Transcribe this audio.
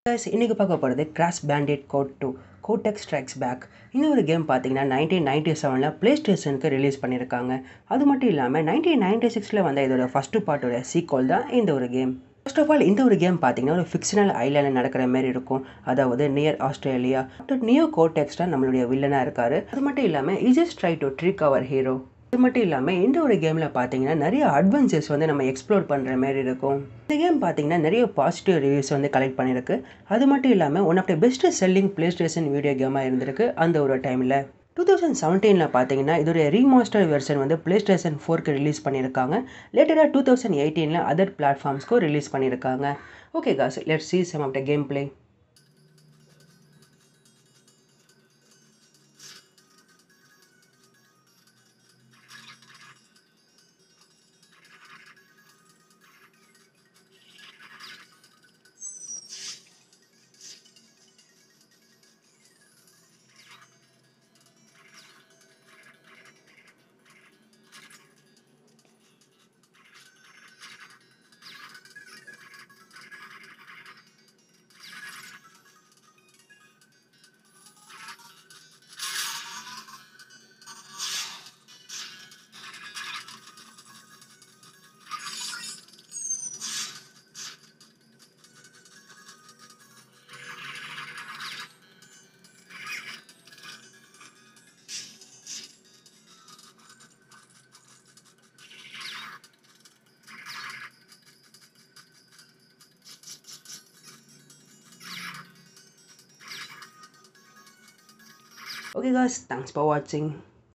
Guys, இன்னைக்கு பார்க்க போகிறது Crash Bandicoot two Cortex Strikes Back இந்த ஒரு கேம் பார்த்தீங்கன்னா நைன்டீன் நைன்டி செவனில் ப்ளே ஸ்டேஷனுக்கு ரிலீஸ் பண்ணியிருக்காங்க அது மட்டும் இல்லாமல் நைன்டீன் நைன்டி சிக்ஸில் வந்த இதோட ஃபஸ்ட்டு பார்ட்டோட சீக்வல் தான் இந்த ஒரு கேம் ஃபர்ஸ்ட் ஆஃப் ஆல் இந்த ஒரு கேம் பார்த்தீங்கன்னா ஒரு ஃபிக்ஷனல் ஐலாண்டில் நடக்கிற மாதிரி இருக்கும் அதாவது near Australia doctor Neo Cortex தான் நம்மளுடைய வில்லனாக இருக்காரு அது மட்டும் இல்லாமல் இ ஜஸ்ட் ட்ரை டு ட்ரிக் அவர் ஹீரோ அது மட்டும் இல்லாமல் இந்த ஒரு கேமில் பார்த்தீங்கன்னா நிறைய அட்வென்ச்சர்ஸ் வந்து நம்ம எக்ஸ்ப்ளோர் பண்ணுற மாதிரி இருக்கும் இந்த கேம் பார்த்தீங்கன்னா நிறைய பாசிட்டிவ் ரிவ்யூஸ் வந்து கலெக்ட் பண்ணியிருக்கு அது மட்டும் இல்லாமல் one of the best selling PlayStation video கேமாக இருந்திருக்கு அந்த ஒரு டைமில் டூ தௌசண்ட் செவன்டீனில் பார்த்தீங்கன்னா இதோடைய ரீமாஸ்டர் வெர்ஷன் வந்து ப்ளே ஸ்டேஷன் ஃபோர்க்கு ரிலீஸ் பண்ணியிருக்காங்க லேட்டராக டூ தௌசண்ட் எயிட்டீனில் அதர் பிளாட்ஃபார்ம்ஸ்க்கும் ரிலீஸ் பண்ணியிருக்காங்க okay cause let see some of the gameplay Okay guys, thanks for watching.